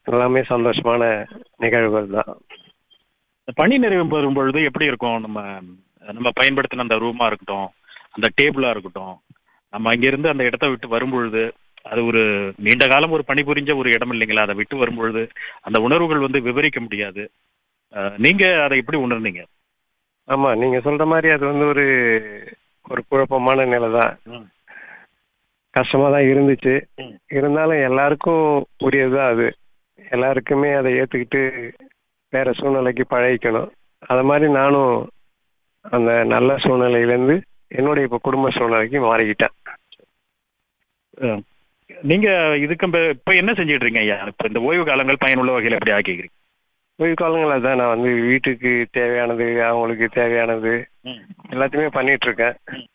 எல்லாமே சந்தோஷமான நிகழ்வுகள் தான் இந்த பணி நிறைவு பெறும் பொழுது எப்படி இருக்கும் நம்ம நம்ம பயன்படுத்தின அந்த ரூமா இருக்கட்டும் அந்த டேபிளா இருக்கட்டும் நம்ம அங்கிருந்து அந்த இடத்த விட்டு வரும்பொழுது அது ஒரு நீண்ட காலம் ஒரு பணிபுரிஞ்ச ஒரு இடம் இல்லைங்களா அதை விட்டு வரும்பொழுது அந்த உணர்வுகள் வந்து விவரிக்க முடியாது அஹ், நீங்க அதை எப்படி உணர்ந்தீங்க ஆமா நீங்க சொல்ற மாதிரி அது வந்து ஒரு ஒரு குழப்பமான நிலை தான் கஷ்டமா தான் இருந்துச்சு ம். இருந்தாலும் எல்லாருக்கும் உரியதுதான் அது எல்லாருக்குமே அதை ஏத்துக்கிட்டு வேற சூழ்நிலைக்கு பழகிக்கணும் அது மாதிரி நானும் அந்த நல்ல சூழ்நிலையிலேருந்து என்னுடைய இப்போ குடும்ப சூழ்நிலைக்கு மாறிக்கிட்டேன் அஹ், நீங்க இதுக்கு இப்ப- இப்ப என்ன செஞ்சுட்டு இருக்கீங்க ஐயா இப்ப இந்த ஓய்வு காலங்கள் பயனுள்ள வகையில் எப்படி ஆக்கிக்கிறீங்க ஓய்வு காலங்களில் தான் நான் வந்து வீட்டுக்கு தேவையானது அவங்களுக்கு தேவையானது எல்லாத்தையுமே பண்ணிட்டு இருக்கேன்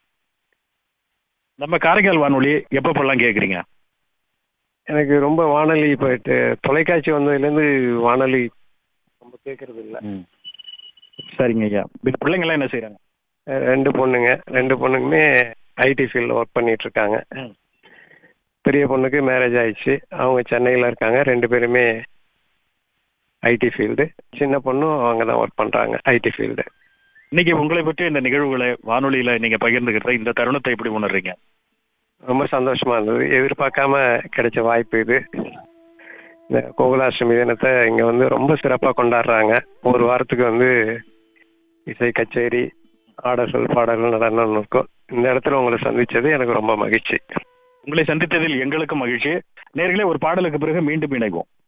நம்ம காரைக்கால் வானொலி எப்பப்பெல்லாம் கேட்குறீங்க எனக்கு ரொம்ப வானொலி இப்போ ட- தொலைக்காட்சி வந்ததுலேருந்து வானொலி ரொம்ப கேட்கறது இல்லை சரிங்க ஐயா இப்ப பிள்ளைங்களாம் என்ன செய்றாங்க ரெண்டு பொண்ணுங்க ரெண்டு பொண்ணுக்குமே ஐடி ஃபீல்டில் ஒர்க் பண்ணிட்டு இருக்காங்க ம். பெரிய பொண்ணுக்கு மேரேஜ் ஆயிடுச்சு அவங்க சென்னையில் இருக்காங்க ரெண்டு பேருமே ஐடி ஃபீல்டு சின்ன பொண்ணும் அவங்க தான் ஒர்க் பண்ணுறாங்க ஐடி ஃபீல்டு இன்னைக்கு உங்களை பற்றி இந்த நிகழ்வுகளை வானொலியில நீங்க பகிர்ந்துக்கிறத இந்த தருணத்தை எப்படி உணர்றீங்க ரொம்ப சந்தோஷமா இருந்தது எதிர்பார்க்காம கிடைச்ச வாய்ப்பு இது இந்த கோகுலாஷ்டமி தினத்தை இங்கே வந்து ரொம்ப சிறப்பாக கொண்டாடுறாங்க ஒரு வாரத்துக்கு வந்து இசை கச்சேரி ஆடல்கள் பாடல்கள் நடனம் இருக்கும் இந்த இடத்துல உங்களை சந்திச்சது எனக்கு ரொம்ப மகிழ்ச்சி உங்களை சந்தித்ததில் எங்களுக்கும் மகிழ்ச்சி நேர்களே ஒரு பாடலுக்கு பிறகு மீண்டும் இணைவோம்